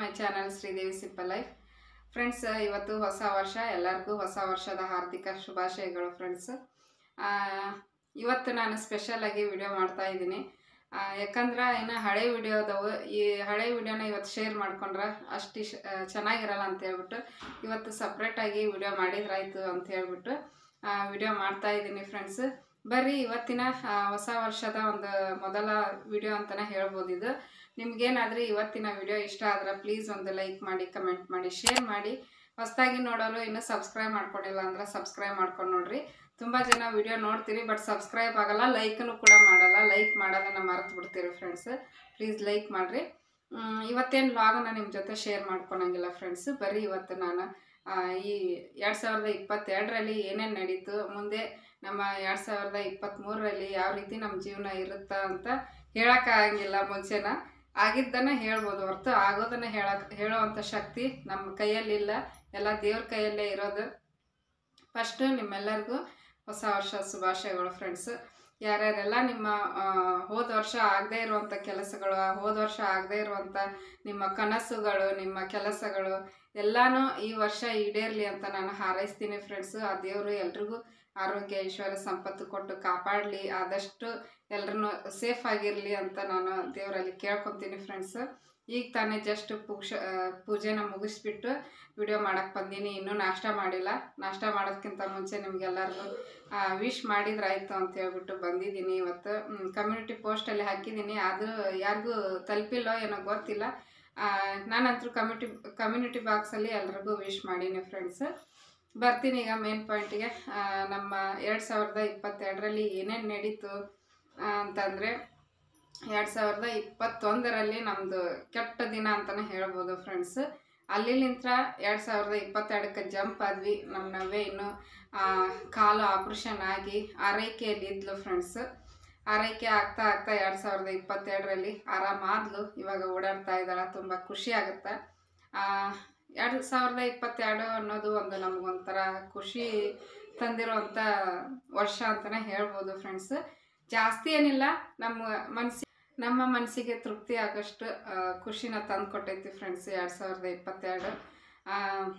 ಮೈ channel Sridevi simple life friends ಇವತ್ತು ಹೊಸ ವರ್ಷ ಎಲ್ಲರಿಗೂ ಹೊಸ ವರ್ಷದ ಹಾರ್ದಿಕ ಶುಭಾಶಯಗಳು ಫ್ರೆಂಡ್ಸ್ ಇವತ್ತು ನಾನು ಸ್ಪೆಷಲ್ ಆಗಿ ವಿಡಿಯೋ ಮಾಡ್ತಾ ಇದ್ದೀನಿ ಆ, ಯಾಕಂದ್ರೆ ಇನ್ನು ಹಳೆ ವಿಡಿಯೋ ಅದಾವು ಈ ಹಳೆ ವಿಡಿಯೋನ ಇವತ್ತು ಶೇರ್ ಮಾಡ್ಕೊಂಡ್ರೆ ಅಷ್ಟು ಇಶ್- ಆ, ಚೆನ್ನಾಗಿರಲ್ಲ ಅಂತ ಹೇಳ್ಬಿಟ್ಟು ಇವತ್ತು ಸಪ್ರೇಟಾಗಿ ವಿಡಿಯೋ ಮಾಡಿದ್ರಾಯ್ತು ಅಂತ ಹೇಳ್ಬಿಟ್ಟು ವಿಡಿಯೋ ಮಾಡ್ತಾ ಇದ್ದೀನಿ ಫ್ರೆಂಡ್ಸ್ ಬರ್ರಿ ಇವತ್ತಿನ ಆ, ಹೊಸ ವರ್ಷದ ಒಂದು ಮೊದಲ ವಿಡಿಯೋ ಅಂತಲೇ ಹೇಳ್ಬೋದು ಇದು ನಿಮ್ಗೇನಾದ್ರೂ ಇವತ್ತಿನ ವಿಡಿಯೋ ಇಷ್ಟ ಆದ್ರೆ ಪ್ಲೀಸ್ ಒಂದು ಲೈಕ್ ಮಾಡಿ ಕಮೆಂಟ್ ಮಾಡಿ ಶೇರ್ ಮಾಡಿ ಹೊಸದಾಗಿ ನೋಡೋರು ಇನ್ನೂ ಸಬ್ಸ್ಕ್ರೈಬ್ ಮಾಡ್ಕೊಂಡಿಲ್ಲ ಅಂದ್ರೆ ಸಬ್ಸ್ಕ್ರೈಬ್ ಮಾಡ್ಕೊಂಡು ನೋಡ್ರಿ ತುಂಬ ಜನ ವಿಡಿಯೋ ನೋಡ್ತೀರಿ ಬಟ್ ಸಬ್ಸ್ಕ್ರೈಬ್ ಆಗಲ್ಲ ಲೈಕನ್ನು ಕೂಡ ಮಾಡಲ್ಲ ಲೈಕ್ ಮಾಡೋದನ್ನು ಮರೆತು ಬಿಡ್ತೀರಿ ಫ್ರೆಂಡ್ಸ್ ಪ್ಲೀಸ್ ಲೈಕ್ ಮಾಡಿರಿ ಇವತ್ತೇನು ವ್ಲಾಗನ್ನ ನಿಮ್ಮ ಜೊತೆ ಶೇರ್ ಮಾಡ್ಕೊಳಂಗಿಲ್ಲ ಫ್ರೆಂಡ್ಸ್ ಬರೀ ಇವತ್ತು ನಾನು ಆ, ಈ ಎರಡು ಸಾವಿರದ ಇಪ್ಪತ್ತೆರಡರಲ್ಲಿ ಏನೇನು ನಡೀತು ಮುಂದೆ ನಮ್ಮ ಎರಡು ಸಾವಿರದ ಇಪ್ಪತ್ತ್ಮೂರರಲ್ಲಿ ಯಾವ ರೀತಿ ನಮ್ಮ ಜೀವನ ಇರುತ್ತಾ ಅಂತ ಹೇಳೋಕ್ಕಾಗಂಗಿಲ್ಲ ಮುಂಚೆನ ಆಗಿದ್ದನ್ನು ಹೇಳ್ಬೋದು ಹೊರತು ಆಗೋದನ್ನು ಹೇಳಕ್ ಹೇಳೋವಂಥ ಶಕ್ತಿ ನಮ್ಮ ಕೈಯಲ್ಲಿಲ್ಲ ಎಲ್ಲ ದೇವ್ರ ಕೈಯಲ್ಲೇ ಇರೋದು ಫಸ್ಟು ನಿಮ್ಮೆಲ್ಲರಿಗೂ ಹೊಸ ವರ್ಷ ಶುಭಾಶಯಗಳು ಫ್ರೆಂಡ್ಸ್ ಯಾರ್ಯಾರೆಲ್ಲ ನಿಮ್ಮ ಆ, ಹೋದ ವರ್ಷ ಆಗದೇ ಇರುವಂಥ ಕೆಲಸಗಳು ಹೋದ ವರ್ಷ ಆಗದೇ ಇರುವಂಥ ನಿಮ್ಮ ಕನಸುಗಳು ನಿಮ್ಮ ಕೆಲಸಗಳು ಎಲ್ಲನೂ ಈ ವರ್ಷ ಈಡೇರಲಿ ಅಂತ ನಾನು ಹಾರೈಸ್ತೀನಿ ಫ್ರೆಂಡ್ಸು ಆ ದೇವರು ಎಲ್ರಿಗೂ ಆರೋಗ್ಯ ಐಶ್ವರ್ಯ ಸಂಪತ್ತು ಕೊಟ್ಟು ಕಾಪಾಡಲಿ ಆದಷ್ಟು ಎಲ್ಲರನ್ನು ಸೇಫ್ ಆಗಿರಲಿ ಅಂತ ನಾನು ದೇವರಲ್ಲಿ ಕೇಳ್ಕೊತೀನಿ ಫ್ರೆಂಡ್ಸ್ ಈಗ ತಾನೇ ಜಸ್ಟ್ ಪೂಕ್ಷ ಆ, ಪೂಜೆನ ಮುಗಿಸ್ಬಿಟ್ಟು ವಿಡಿಯೋ ಮಾಡಕ್ಕೆ ಬಂದೀನಿ ಇನ್ನೂ ನಾಷ್ಟ ಮಾಡಿಲ್ಲ ನಾಷ್ಟ ಮಾಡೋದಕ್ಕಿಂತ ಮುಂಚೆ ನಿಮಗೆಲ್ಲರಿಗೂ ವಿಶ್ ಮಾಡಿದ್ರಾಯ್ತು ಅಂತ ಹೇಳ್ಬಿಟ್ಟು ಬಂದಿದ್ದೀನಿ ಇವತ್ತು ಕಮ್ಯುನಿಟಿ ಪೋಸ್ಟಲ್ಲಿ ಹಾಕಿದ್ದೀನಿ ಅದು ಯಾರಿಗೂ ತಲುಪಿಲ್ಲೋ ಏನೋ ಗೊತ್ತಿಲ್ಲ ಆ, ನಾನಂತೂ ಕಮ್ಯುನಿಟಿ ಕಮ್ಯುನಿಟಿ ಬಾಕ್ಸಲ್ಲಿ ಎಲ್ರಿಗೂ ವಿಶ್ ಮಾಡೀನಿ ಫ್ರೆಂಡ್ಸ್ ಬರ್ತೀನಿ ಈಗ ಮೇನ್ ಪಾಯಿಂಟಿಗೆ ನಮ್ಮ ಎರಡು ಸಾವಿರದ ಇಪ್ಪತ್ತೆರಡರಲ್ಲಿ ಏನೇನು ನಡೀತು ಆ, ಅಂತಂದರೆ ಎರಡು ಸಾವಿರದ ಇಪ್ಪತ್ತೊಂದರಲ್ಲಿ ನಮ್ಮದು ಕೆಟ್ಟ ದಿನ ಅಂತಲೇ ಹೇಳ್ಬೋದು ಫ್ರೆಂಡ್ಸ್ ಅಲ್ಲಿಲಿಂತ್ರ ಎರಡು ಸಾವಿರದ ಇಪ್ಪತ್ತೆರಡಕ್ಕೆ ಜಂಪ್ ಆದ್ವಿ ನಮ್ಮ ನವ್ವೆ ಇನ್ನು ಆ, ಕಾಲು ಆಪ್ರೇಷನ್ ಆಗಿ ಆರೈಕೆಯಲ್ಲಿ ಇದ್ಲು ಫ್ರೆಂಡ್ಸ್ ಆರೈಕೆ ಆಗ್ತಾ ಆಗ್ತಾ ಎರಡು ಸಾವಿರದ ಇಪ್ಪತ್ತೆರಡರಲ್ಲಿ ಆರಾಮಾದ್ಲು ಇವಾಗ ಓಡಾಡ್ತಾ ಇದ್ದಾಳೆ ತುಂಬ ಖುಷಿ ಆಗುತ್ತೆ ಎರಡು ಸಾವಿರದ ಇಪ್ಪತ್ತೆರಡು ಅನ್ನೋದು ಒಂದು ನಮಗೊಂಥರ ಖುಷಿ ತಂದಿರೋವಂಥ ವರ್ಷ ಅಂತಲೇ ಹೇಳ್ಬೋದು ಫ್ರೆಂಡ್ಸ್ ಜಾಸ್ತಿ ಏನಿಲ್ಲ ನಮ್ಮ ಮನಸ್ಸಿ ನಮ್ಮ ಮನಸ್ಸಿಗೆ ತೃಪ್ತಿ ಆಗೋಷ್ಟು ಆ, ಖುಷಿನ ತಂದು ಕೊಟ್ಟೈತಿ ಫ್ರೆಂಡ್ಸ್ ಎರಡು ಸಾವಿರದ ಇಪ್ಪತ್ತೆರಡು ಆ,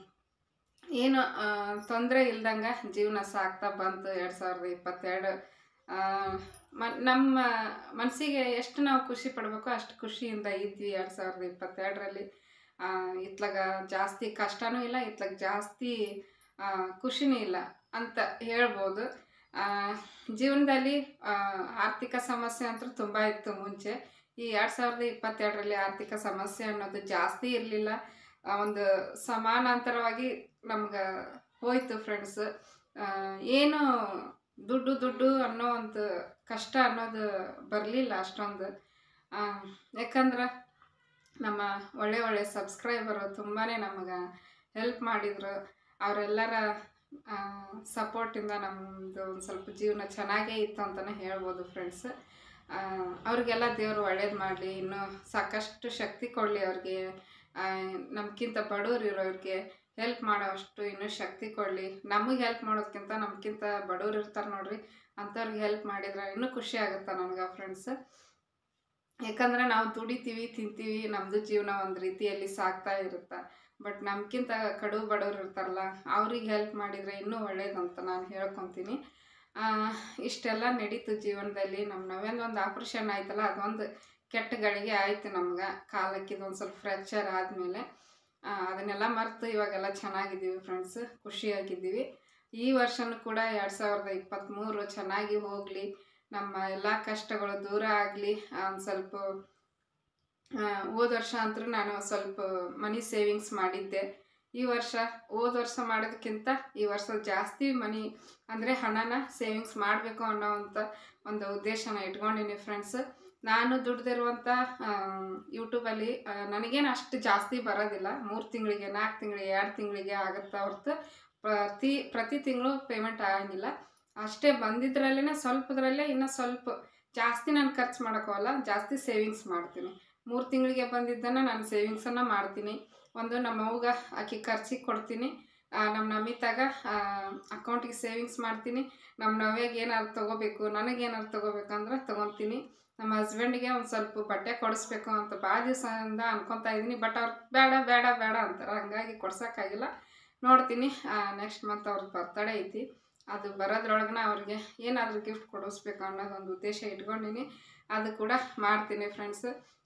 ಏನು ತೊಂದರೆ ಇಲ್ದಂಗೆ ಜೀವನ ಸಾಗ್ತಾ ಬಂತು ಎರಡು ಸಾವಿರದ ಇಪ್ಪತ್ತೆರಡು ಆ, ಮ ನಮ್ಮ ಮನಸ್ಸಿಗೆ ಎಷ್ಟು ನಾವು ಖುಷಿ ಪಡಬೇಕೋ ಅಷ್ಟು ಖುಷಿಯಿಂದ ಇದ್ವಿ ಎರಡು ಸಾವಿರದ ಇಪ್ಪತ್ತೆರಡರಲ್ಲಿ ಇತ್ಲಾಗ ಜಾಸ್ತಿ ಕಷ್ಟನೂ ಇಲ್ಲ ಇತ್ಲಾಗ ಜಾಸ್ತಿ ಆ, ಖುಷಿನೂ ಇಲ್ಲ ಅಂತ ಹೇಳ್ಬೋದು ಆ, ಜೀವನದಲ್ಲಿ ಆ, ಆರ್ಥಿಕ ಸಮಸ್ಯೆ ಅಂತೂ ತುಂಬ ಇತ್ತು ಮುಂಚೆ ಈ ಎರಡು ಸಾವಿರದ ಇಪ್ಪತ್ತೆರಡರಲ್ಲಿ ಆರ್ಥಿಕ ಸಮಸ್ಯೆ ಅನ್ನೋದು ಜಾಸ್ತಿ ಇರಲಿಲ್ಲ ಒಂದು ಸಮಾನಾಂತರವಾಗಿ ನಮ್ಗೆ ಹೋಯ್ತು ಫ್ರೆಂಡ್ಸ್ ಏನು ದುಡ್ಡು ದುಡ್ಡು ಅನ್ನೋ ಒಂದು ಕಷ್ಟ ಅನ್ನೋದು ಬರಲಿಲ್ಲ ಅಷ್ಟೊಂದು ಆ, ಯಾಕಂದ್ರೆ ನಮ್ಮ ಒಳ್ಳೆ ಒಳ್ಳೆ ಸಬ್ಸ್ಕ್ರೈಬರು ತುಂಬಾ ನಮಗೆ ಹೆಲ್ಪ್ ಮಾಡಿದರು ಅವರೆಲ್ಲರ ಸಪೋರ್ಟಿಂದ ನಮ್ಮದು ಒಂದು ಸ್ವಲ್ಪ ಜೀವನ ಚೆನ್ನಾಗೇ ಇತ್ತು ಅಂತಲೇ ಹೇಳ್ಬೋದು ಫ್ರೆಂಡ್ಸ್ ಅವ್ರಿಗೆಲ್ಲ ದೇವರು ಒಳ್ಳೇದು ಮಾಡಲಿ ಇನ್ನೂ ಸಾಕಷ್ಟು ಶಕ್ತಿ ಕೊಡಲಿ ಅವ್ರಿಗೆ ನಮ್ಗಿಂತ ಬಡವ್ರು ಇರೋರಿಗೆ ಹೆಲ್ಪ್ ಮಾಡೋಷ್ಟು ಇನ್ನೂ ಶಕ್ತಿ ಕೊಡಲಿ ನಮಗೆ ಹೆಲ್ಪ್ ಮಾಡೋದಕ್ಕಿಂತ ನಮ್ಗಿಂತ ಬಡವ್ರು ಇರ್ತಾರೆ ನೋಡ್ರಿ ಅಂಥವ್ರಿಗೆ ಹೆಲ್ಪ್ ಮಾಡಿದ್ರೆ ಇನ್ನೂ ಖುಷಿ ಆಗುತ್ತೆ ನನಗೆ ಫ್ರೆಂಡ್ಸ್ ಯಾಕಂದ್ರೆ ನಾವು ದುಡಿತೀವಿ ತಿಂತೀವಿ ನಮ್ಮದು ಜೀವನ ಒಂದು ರೀತಿಯಲ್ಲಿ ಸಾಗ್ತಾ ಇರುತ್ತೆ ಬಟ್ ನಮ್ಗಿಂತ ಕಡು ಬಡವ್ರು ಇರ್ತಾರಲ್ಲ ಅವ್ರಿಗೆ ಹೆಲ್ಪ್ ಮಾಡಿದರೆ ಇನ್ನೂ ಒಳ್ಳೇದಂತ ನಾನು ಹೇಳ್ಕೊತೀನಿ ಆ, ಇಷ್ಟೆಲ್ಲ ನಡೀತು ಜೀವನದಲ್ಲಿ ನಮ್ಮ ನವೇಂದು ಒಂದು ಆಪ್ರೇಷನ್ ಆಯ್ತಲ್ಲ ಅದೊಂದು ಕೆಟ್ಟ ಗಳಿಗೆ ಆಯಿತು ನಮ್ಗೆ ಕಾಲಕ್ಕೆ ಇದೊಂದು ಸ್ವಲ್ಪ ಫ್ರ್ಯಾಕ್ಚರ್ ಆದಮೇಲೆ ಅದನ್ನೆಲ್ಲ ಮರೆತು ಇವಾಗೆಲ್ಲ ಚೆನ್ನಾಗಿದ್ದೀವಿ ಫ್ರೆಂಡ್ಸ್ ಖುಷಿಯಾಗಿದ್ದೀವಿ ಈ ವರ್ಷನೂ ಕೂಡ ಎರಡು ಸಾವಿರದ ಇಪ್ಪತ್ತ್ಮೂರು ಚೆನ್ನಾಗಿ ಹೋಗಲಿ ನಮ್ಮ ಎಲ್ಲ ಕಷ್ಟಗಳು ದೂರ ಆಗಲಿ ಒಂದು ಸ್ವಲ್ಪ ಆ, ಹೋದ ವರ್ಷ ಅಂತೂ ನಾನು ಸ್ವಲ್ಪ ಮನಿ ಸೇವಿಂಗ್ಸ್ ಮಾಡಿದ್ದೆ ಈ ವರ್ಷ ಹೋದ ವರ್ಷ ಮಾಡೋದಕ್ಕಿಂತ ಈ ವರ್ಷ ಜಾಸ್ತಿ ಮನಿ ಅಂದರೆ ಹಣನ ಸೇವಿಂಗ್ಸ್ ಮಾಡಬೇಕು ಅನ್ನೋವಂಥ ಒಂದು ಉದ್ದೇಶನ ಇಟ್ಕೊಂಡಿನಿ ಫ್ರೆಂಡ್ಸ್ ನಾನು ದುಡ್ದಿರುವಂಥ ಯೂಟ್ಯೂಬಲ್ಲಿ ನನಗೇನು ಅಷ್ಟು ಜಾಸ್ತಿ ಬರೋದಿಲ್ಲ ಮೂರು ತಿಂಗಳಿಗೆ ನಾಲ್ಕು ತಿಂಗಳಿಗೆ ಎರಡು ತಿಂಗಳಿಗೆ ಆಗುತ್ತೆ ಹೊರತು ಪ್ರತಿ ಪ್ರತಿ ತಿಂಗಳು ಪೇಮೆಂಟ್ ಆಗಂಗಿಲ್ಲ ಅಷ್ಟೇ ಬಂದಿದ್ರಲ್ಲೇ ಸ್ವಲ್ಪದ್ರಲ್ಲೇ ಇನ್ನೂ ಸ್ವಲ್ಪ ಜಾಸ್ತಿ ನಾನು ಖರ್ಚು ಮಾಡೋಕ್ಕೋಗಲ್ಲ ಜಾಸ್ತಿ ಸೇವಿಂಗ್ಸ್ ಮಾಡ್ತೀನಿ ಮೂರು ತಿಂಗಳಿಗೆ ಬಂದಿದ್ದನ್ನು ನಾನು ಸೇವಿಂಗ್ಸನ್ನು ಮಾಡ್ತೀನಿ ಒಂದು ನಮ್ಮ ಅವ್ಗೆ ಆಕಿ ಖರ್ಚಿಗೆ ಕೊಡ್ತೀನಿ ಆ, ನಮ್ಮ ನಮಿತಾಗ ಅಕೌಂಟಿಗೆ ಸೇವಿಂಗ್ಸ್ ಮಾಡ್ತೀನಿ ನಮ್ಮ ನವ್ಯಾಗ ಏನಾದ್ರು ತೊಗೋಬೇಕು ನನಗೆ ಏನಾದ್ರು ತೊಗೋಬೇಕಂದ್ರೆ ತೊಗೊತೀನಿ ನಮ್ಮ ಹಸ್ಬೆಂಡಿಗೆ ಒಂದು ಸ್ವಲ್ಪ ಬಟ್ಟೆ ಕೊಡಿಸ್ಬೇಕು ಅಂತ ಭಾಳ ದಿವಸದಿಂದ ಅನ್ಕೊತಾ ಇದ್ದೀನಿ ಬಟ್ ಅವ್ರು ಬೇಡ ಬೇಡ ಬೇಡ ಅಂತಾರೆ ಹಂಗಾಗಿ ಕೊಡ್ಸೋಕ್ಕಾಗಿಲ್ಲ ನೋಡ್ತೀನಿ ನೆಕ್ಸ್ಟ್ ಮಂತ್ ಅವ್ರದ್ದು ಬರ್ತಡೇ ಐತಿ ಅದು ಬರೋದ್ರೊಳಗನ ಅವ್ರಿಗೆ ಏನಾದರೂ ಗಿಫ್ಟ್ ಕೊಡಿಸ್ಬೇಕು ಅನ್ನೋದೊಂದು ಉದ್ದೇಶ ಇಟ್ಕೊಂಡಿನಿ ಅದು ಕೂಡ ಮಾಡ್ತೀನಿ ಫ್ರೆಂಡ್ಸ್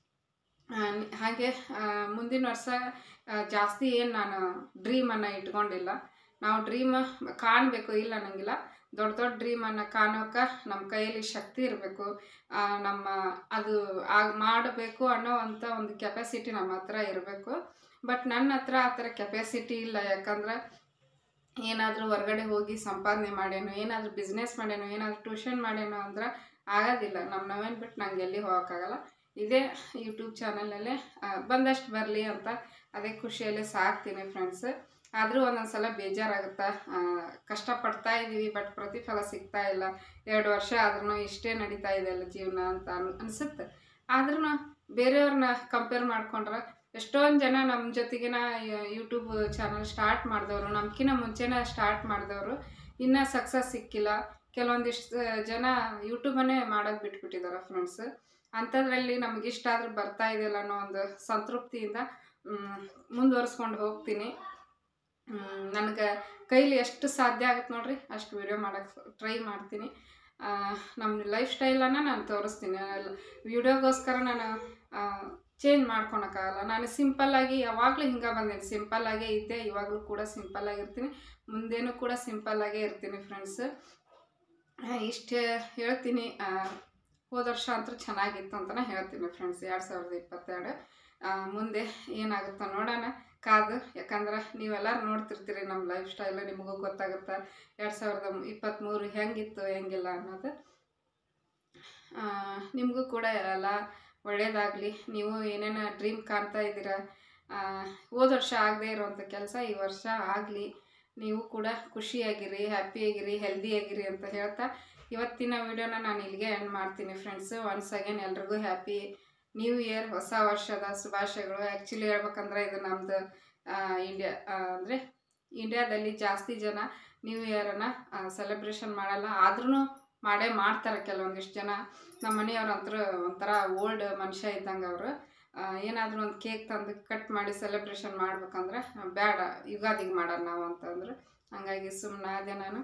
ಹಾಗೆ ಆ, ಮುಂದಿನ ವರ್ಷ ಆ, ಜಾಸ್ತಿ ಏನು ನಾನು ಡ್ರೀಮನ್ನು ಇಟ್ಕೊಂಡಿಲ್ಲ ನಾವು ಡ್ರೀಮ್ ಕಾಣಬೇಕು ಇಲ್ಲ ಅನ್ನಂಗಿಲ್ಲ ದೊಡ್ಡ ದೊಡ್ಡ ಡ್ರೀಮನ್ನು ಕಾಣೋಕೆ ನಮ್ಮ ಕೈಯಲ್ಲಿ ಶಕ್ತಿ ಇರಬೇಕು ನಮ್ಮ ಅದು ಆಗ ಮಾಡಬೇಕು ಅನ್ನೋ ಅಂಥ ಒಂದು ಕೆಪಾಸಿಟಿ ನಮ್ಮ ಹತ್ರ ಇರಬೇಕು ಬಟ್ ನನ್ನ ಹತ್ರ ಆ ಥರ ಕೆಪಾಸಿಟಿ ಇಲ್ಲ ಯಾಕಂದ್ರೆ ಏನಾದರೂ ಹೊರಗಡೆ ಹೋಗಿ ಸಂಪಾದನೆ ಮಾಡೇನೋ ಏನಾದರೂ ಬಿಸ್ನೆಸ್ ಮಾಡೇನೋ ಏನಾದರೂ ಟ್ಯೂಷನ್ ಮಾಡೇನೋ ಅಂದ್ರೆ ಆಗೋದಿಲ್ಲ ನಮ್ಮ ನಾವೇನು ಬಿಟ್ಟು ನಂಗೆ ಎಲ್ಲಿ ಹೋಗೋಕ್ಕಾಗಲ್ಲ ಇದೇ ಯೂಟ್ಯೂಬ್ ಚಾನಲಲ್ಲೇ ಬಂದಷ್ಟು ಬರಲಿ ಅಂತ ಅದೇ ಖುಷಿಯಲ್ಲೇ ಸಾಕ್ತೀನಿ ಫ್ರೆಂಡ್ಸ್ ಆದರೂ ಒಂದೊಂದು ಸಲ ಬೇಜಾರಾಗುತ್ತಾ ಆ, ಕಷ್ಟಪಡ್ತಾ ಇದ್ದೀವಿ ಬಟ್ ಪ್ರತಿಫಲ ಸಿಗ್ತಾ ಇಲ್ಲ ಎರಡು ವರ್ಷ ಆದ್ರೂ ಇಷ್ಟೇ ನಡೀತಾ ಇದೆಯಲ್ಲ ಜೀವನ ಅಂತ ಅನ್ ಅನಿಸುತ್ತೆ ಆದ್ರೂ ಬೇರೆಯವ್ರನ್ನ ಕಂಪೇರ್ ಮಾಡ್ಕೊಂಡ್ರೆ ಎಷ್ಟೊಂದು ಜನ ನಮ್ಮ ಜೊತೆಗಿನ ಯೂಟ್ಯೂಬ್ ಚಾನಲ್ ಸ್ಟಾರ್ಟ್ ಮಾಡಿದವರು ನಮ್ಕಿನ್ನ ಮುಂಚೆನೇ ಸ್ಟಾರ್ಟ್ ಮಾಡಿದವರು ಇನ್ನೂ ಸಕ್ಸಸ್ ಸಿಕ್ಕಿಲ್ಲ ಕೆಲವೊಂದಿಷ್ಟು ಜನ ಯೂಟ್ಯೂಬನ್ನೇ ಮಾಡೋದು ಬಿಟ್ಬಿಟ್ಟಿದ್ದಾರೆ ಫ್ರೆಂಡ್ಸ್ ಅಂಥದ್ರಲ್ಲಿ ನಮ್ಗೆ ಇಷ್ಟ ಆದ್ರೂ ಬರ್ತಾ ಇದೆಯಲ್ಲ ಅನ್ನೋ ಒಂದು ಸಂತೃಪ್ತಿಯಿಂದ ಮುಂದುವರಿಸ್ಕೊಂಡು ಹೋಗ್ತೀನಿ ನನಗೆ ಕೈಲಿ ಎಷ್ಟು ಸಾಧ್ಯ ಆಗುತ್ತೆ ನೋಡ್ರಿ ಅಷ್ಟು ವಿಡಿಯೋ ಮಾಡೋಕ್ಕೆ ಟ್ರೈ ಮಾಡ್ತೀನಿ ಆ, ನಮ್ಮ ಲೈಫ್ ಸ್ಟೈಲನ್ನು ನಾನು ತೋರಿಸ್ತೀನಿ ವಿಡಿಯೋಗೋಸ್ಕರ ನಾನು ಚೇಂಜ್ ಮಾಡ್ಕೊಳಕ್ಕಾಗಲ್ಲ ನಾನು ಸಿಂಪಲ್ಲಾಗಿ ಯಾವಾಗಲೂ ಹಿಂಗೆ ಬಂದೇನೆ ಸಿಂಪಲ್ಲಾಗೇ ಇದ್ದೆ ಇವಾಗಲೂ ಕೂಡ ಸಿಂಪಲ್ಲಾಗಿರ್ತೀನಿ ಮುಂದೇನೂ ಕೂಡ ಸಿಂಪಲ್ಲಾಗೇ ಇರ್ತೀನಿ ಫ್ರೆಂಡ್ಸ್ ಇಷ್ಟು ಹೇಳ್ತೀನಿ ಆ, ಹೋದ ವರ್ಷ ಅಂತೂ ಚೆನ್ನಾಗಿತ್ತು ಅಂತಲೇ ಹೇಳ್ತೀನಿ ಫ್ರೆಂಡ್ಸ್ ಎರಡು ಸಾವಿರದ ಇಪ್ಪತ್ತೆರಡು ಆ, ಮುಂದೆ ಏನಾಗುತ್ತೋ ನೋಡೋಣ ಕಾದು ಯಾಕಂದ್ರೆ ನೀವೆಲ್ಲರೂ ನೋಡ್ತಿರ್ತೀರಿ ನಮ್ಮ ಲೈಫ್ ಸ್ಟೈಲ್ ನಿಮಗೂ ಗೊತ್ತಾಗುತ್ತೆ ಎರಡು ಸಾವಿರದ ಇಪ್ಪತ್ತ್ಮೂರು ಹೆಂಗಿತ್ತು ಹೆಂಗಿಲ್ಲ ಅನ್ನೋದು ಆ, ನಿಮಗೂ ಕೂಡ ಎಲ್ಲ ಒಳ್ಳೆಯದಾಗಲಿ ನೀವು ಏನೇನು ಡ್ರೀಮ್ ಕಾಣ್ತಾ ಇದ್ದೀರಾ ಆ, ಹೋದ ವರ್ಷ ಆಗದೆ ಇರೋವಂಥ ಕೆಲಸ ಈ ವರ್ಷ ಆಗಲಿ ನೀವು ಕೂಡ ಖುಷಿಯಾಗಿರಿ ಹ್ಯಾಪಿಯಾಗಿರಿ ಹೆಲ್ದಿಯಾಗಿರಿ ಅಂತ ಹೇಳ್ತಾ ಇವತ್ತಿನ ವಿಡಿಯೋನ ನಾನು ಇಲ್ಲಿಗೆ ಎಂಡ್ ಮಾಡ್ತೀನಿ ಫ್ರೆಂಡ್ಸ್ ಒನ್ಸ್ ಅಗೇನ್ ಎಲ್ರಿಗೂ ಹ್ಯಾಪಿ ನ್ಯೂ ಇಯರ್ ಹೊಸ ವರ್ಷದ ಶುಭಾಶಯಗಳು ಆ್ಯಕ್ಚುಲಿ ಹೇಳ್ಬೇಕಂದ್ರೆ ಇದು ನಮ್ಮದು ಇಂಡಿಯಾ ಅಂದರೆ ಇಂಡಿಯಾದಲ್ಲಿ ಜಾಸ್ತಿ ಜನ ನ್ಯೂ ಇಯರನ್ನು ಸೆಲೆಬ್ರೇಷನ್ ಮಾಡಲ್ಲ ಆದ್ರೂ ಮಾಡೇ ಮಾಡ್ತಾರೆ ಕೆಲವೊಂದಿಷ್ಟು ಜನ ನಮ್ಮ ಮನೆಯವ್ರಂತರೂ ಒಂಥರ ಓಲ್ಡ್ ಮನುಷ್ಯ ಇದ್ದಂಗೆ ಅವರು ಏನಾದರೂ ಒಂದು ಕೇಕ್ ತಂದು ಕಟ್ ಮಾಡಿ ಸೆಲೆಬ್ರೇಷನ್ ಮಾಡ್ಬೇಕಂದ್ರೆ ಬೇಡ ಯುಗಾದಿಗೆ ಮಾಡೋಣ ನಾವು ಅಂತಂದ್ರು ಹಂಗಾಗಿ ಸುಮ್ಮನೆ ಅದೇ ನಾನು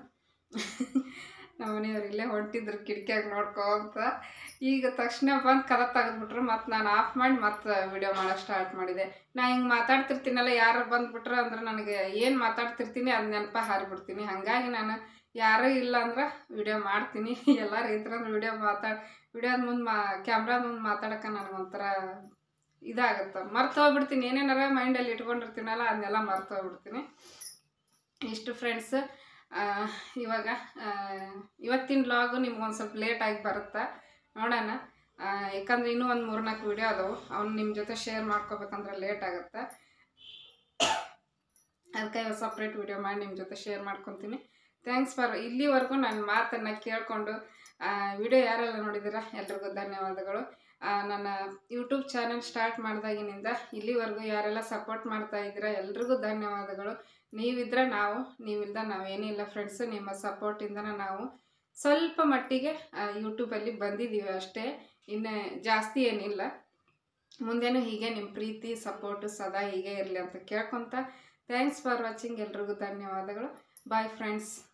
ನಮ್ಮ ಮನೆಯವ್ರು ಇಲ್ಲೇ ಹೊಂಟಿದ್ರು ಕಿಟಕಿಯಾಗ ನೋಡ್ಕೊಂತ ಈಗ ತಕ್ಷಣ ಬಂದು ಕದ ತೆಗೆದ್ಬಿಟ್ರು ಮತ್ತು ನಾನು ಆಫ್ ಮಾಡಿ ಮತ್ತೆ ವಿಡಿಯೋ ಮಾಡೋಕ್ಕೆ ಸ್ಟಾರ್ಟ್ ಮಾಡಿದೆ ನಾ ಹಿಂಗೆ ಮಾತಾಡ್ತಿರ್ತೀನಲ್ಲ ಯಾರು ಬಂದ್ಬಿಟ್ರು ಅಂದ್ರೆ ನನಗೆ ಏನು ಮಾತಾಡ್ತಿರ್ತೀನಿ ಅದು ನೆನಪ ಹಾರಿಬಿಡ್ತೀನಿ ಹಾಗಾಗಿ ನಾನು ಯಾರೂ ಇಲ್ಲ ಅಂದ್ರೆ ವಿಡಿಯೋ ಮಾಡ್ತೀನಿ ಎಲ್ಲರೂ ಇದ್ರಂದ್ರೆ ವಿಡಿಯೋ ಮಾತಾಡ್ ವಿಡಿಯೋದ ಮುಂದೆ ಮಾ ಕ್ಯಾಮ್ರಾದ ಮುಂದೆ ಮಾತಾಡೋಕೆ ನನಗೊಂಥರ ಇದಾಗುತ್ತೆ ಮರ್ತು ಹೋಗ್ಬಿಡ್ತೀನಿ ಏನೇನಾರ ಮೈಂಡಲ್ಲಿ ಇಟ್ಕೊಂಡಿರ್ತೀನಲ್ಲ ಅದನ್ನೆಲ್ಲ ಮರ್ತು ಹೋಗ್ಬಿಡ್ತೀನಿ ಇಷ್ಟು ಫ್ರೆಂಡ್ಸ್ ಇವಾಗ ಆ, ಇವತ್ತಿನ ವ್ಲಾಗು ನಿಮ್ಗೆ ಒಂದು ಸ್ವಲ್ಪ ಲೇಟಾಗಿ ಬರುತ್ತಾ ನೋಡೋಣ ಆ, ಯಾಕಂದ್ರೆ ಇನ್ನೂ ಒಂದು ಮೂರ್ನಾಲ್ಕು ವಿಡಿಯೋ ಅದಾವು ಅವ್ನು ನಿಮ್ಮ ಜೊತೆ ಶೇರ್ ಮಾಡ್ಕೋಬೇಕಂದ್ರೆ ಲೇಟ್ ಆಗುತ್ತೆ ಅದಕ್ಕೆ ಇವಾಗ ಸಪ್ರೇಟ್ ವಿಡಿಯೋ ಮಾಡಿ ನಿಮ್ಮ ಜೊತೆ ಶೇರ್ ಮಾಡ್ಕೊತೀನಿ ಥ್ಯಾಂಕ್ಸ್ ಫಾರ್ ಇಲ್ಲಿವರೆಗೂ ನನ್ನ ಮಾತನ್ನು ಕೇಳಿಕೊಂಡು ವಿಡಿಯೋ ಯಾರೆಲ್ಲ ನೋಡಿದ್ದೀರಾ ಎಲ್ರಿಗೂ ಧನ್ಯವಾದಗಳು ಆ, ನನ್ನ ಯೂಟ್ಯೂಬ್ ಚಾನಲ್ ಸ್ಟಾರ್ಟ್ ಮಾಡಿದಾಗಿನಿಂದ ಇಲ್ಲಿವರೆಗೂ ಯಾರೆಲ್ಲ ಸಪೋರ್ಟ್ ಮಾಡ್ತಾ ಇದ್ದೀರಾ ಎಲ್ರಿಗೂ ಧನ್ಯವಾದಗಳು ನೀವಿದ್ರೆ ನಾವು ನೀವಿಲ್ದ ನಾವೇನಿಲ್ಲ ಫ್ರೆಂಡ್ಸು ನಿಮ್ಮ ಸಪೋರ್ಟಿಂದನೇ ನಾವು ಸ್ವಲ್ಪ ಮಟ್ಟಿಗೆ ಯೂಟ್ಯೂಬಲ್ಲಿ ಬಂದಿದ್ದೀವಿ ಅಷ್ಟೇ ಇನ್ನು ಜಾಸ್ತಿ ಏನಿಲ್ಲ ಮುಂದೇನು ಹೀಗೆ ನಿಮ್ಮ ಪ್ರೀತಿ ಸಪೋರ್ಟು ಸದಾ ಹೀಗೆ ಇರಲಿ ಅಂತ ಕೇಳ್ಕೊತ ಥ್ಯಾಂಕ್ಸ್ ಫಾರ್ ವಾಚಿಂಗ್ ಎಲ್ರಿಗೂ ಧನ್ಯವಾದಗಳು ಬಾಯ್ ಫ್ರೆಂಡ್ಸ್